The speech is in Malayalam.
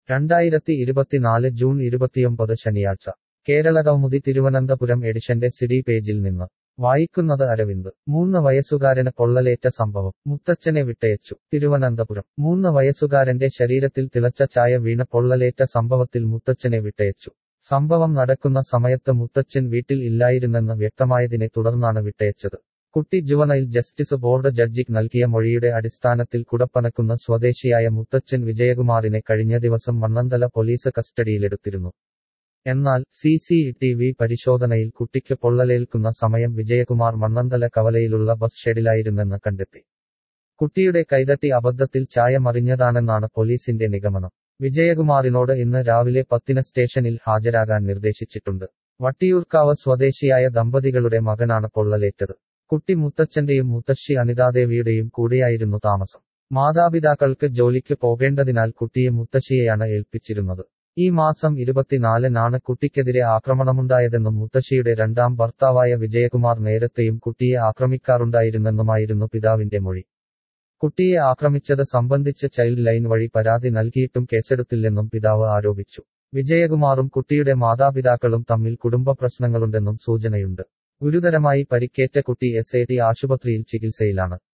രണ്ടായിരത്തി ഇരുപത്തിനാല് ജൂൺ ഇരുപത്തിയൊമ്പത് ശനിയാഴ്ച കേരളകൗമുദി തിരുവനന്തപുരം എഡിഷന്റെ സിഡി പേജിൽ നിന്ന് വായിക്കുന്നത് അരവിന്ദ് മൂന്ന് വയസ്സുകാരന് പൊള്ളലേറ്റ സംഭവം മുത്തച്ഛനെ വിട്ടയച്ചു തിരുവനന്തപുരം മൂന്ന് വയസ്സുകാരന്റെ ശരീരത്തിൽ തിളച്ച ചായ വീണ പൊള്ളലേറ്റ സംഭവത്തിൽ മുത്തച്ഛനെ വിട്ടയച്ചു സംഭവം നടക്കുന്ന സമയത്ത് മുത്തച്ഛൻ വീട്ടിൽ ഇല്ലായിരുന്നെന്ന് വ്യക്തമായതിനെ തുടർന്നാണ് വിട്ടയച്ചത് കുട്ടി ജുവനൈൽ ജസ്റ്റിസ് ബോർഡ് ജഡ്ജിക്ക് നൽകിയ മൊഴിയുടെ അടിസ്ഥാനത്തിൽ കുടപ്പനക്കുന്ന സ്വദേശിയായ മുത്തച്ഛൻ വിജയകുമാറിനെ കഴിഞ്ഞ ദിവസം മണ്ണന്തല പോലീസ് കസ്റ്റഡിയിലെടുത്തിരുന്നു എന്നാൽ സി സി ടി വി പരിശോധനയിൽ കുട്ടിക്ക് പൊള്ളലേൽക്കുന്ന സമയം വിജയകുമാർ മണ്ണന്തല കവലയിലുള്ള ബസ് ഷെഡിലായിരുന്നെന്ന് കണ്ടെത്തി കുട്ടിയുടെ കൈതട്ടി അബദ്ധത്തിൽ ചായ മറിഞ്ഞതാണെന്നാണ് പോലീസിന്റെ നിഗമനം വിജയകുമാറിനോട് ഇന്ന് രാവിലെ പത്തിന് സ്റ്റേഷനിൽ ഹാജരാകാൻ നിർദ്ദേശിച്ചിട്ടുണ്ട് വട്ടിയൂർക്കാവ് സ്വദേശിയായ ദമ്പതികളുടെ മകനാണ് പൊള്ളലേറ്റത് കുട്ടി മുത്തച്ഛന്റെയും മുത്തശ്ശി അനിതാദേവിയുടെയും കൂടെയായിരുന്നു താമസം മാതാപിതാക്കൾക്ക് ജോലിക്ക് പോകേണ്ടതിനാൽ കുട്ടിയെ മുത്തശ്ശിയെയാണ് ഏൽപ്പിച്ചിരുന്നത് ഈ മാസം ഇരുപത്തിനാലിനാണ് കുട്ടിക്കെതിരെ ആക്രമണമുണ്ടായതെന്നും മുത്തശ്ശിയുടെ രണ്ടാം ഭർത്താവായ വിജയകുമാർ നേരത്തെയും കുട്ടിയെ ആക്രമിക്കാറുണ്ടായിരുന്നെന്നുമായിരുന്നു പിതാവിന്റെ മൊഴി കുട്ടിയെ ആക്രമിച്ചത് സംബന്ധിച്ച് ചൈൽഡ് ലൈൻ വഴി പരാതി നൽകിയിട്ടും കേസെടുത്തില്ലെന്നും പിതാവ് ആരോപിച്ചു വിജയകുമാറും കുട്ടിയുടെ മാതാപിതാക്കളും തമ്മിൽ കുടുംബ പ്രശ്നങ്ങളുണ്ടെന്നും സൂചനയുണ്ട് ഗുരുതരമായി പരിക്കേറ്റ കുട്ടി എസ് എ ടി ആശുപത്രിയിൽ ചികിത്സയിലാണ്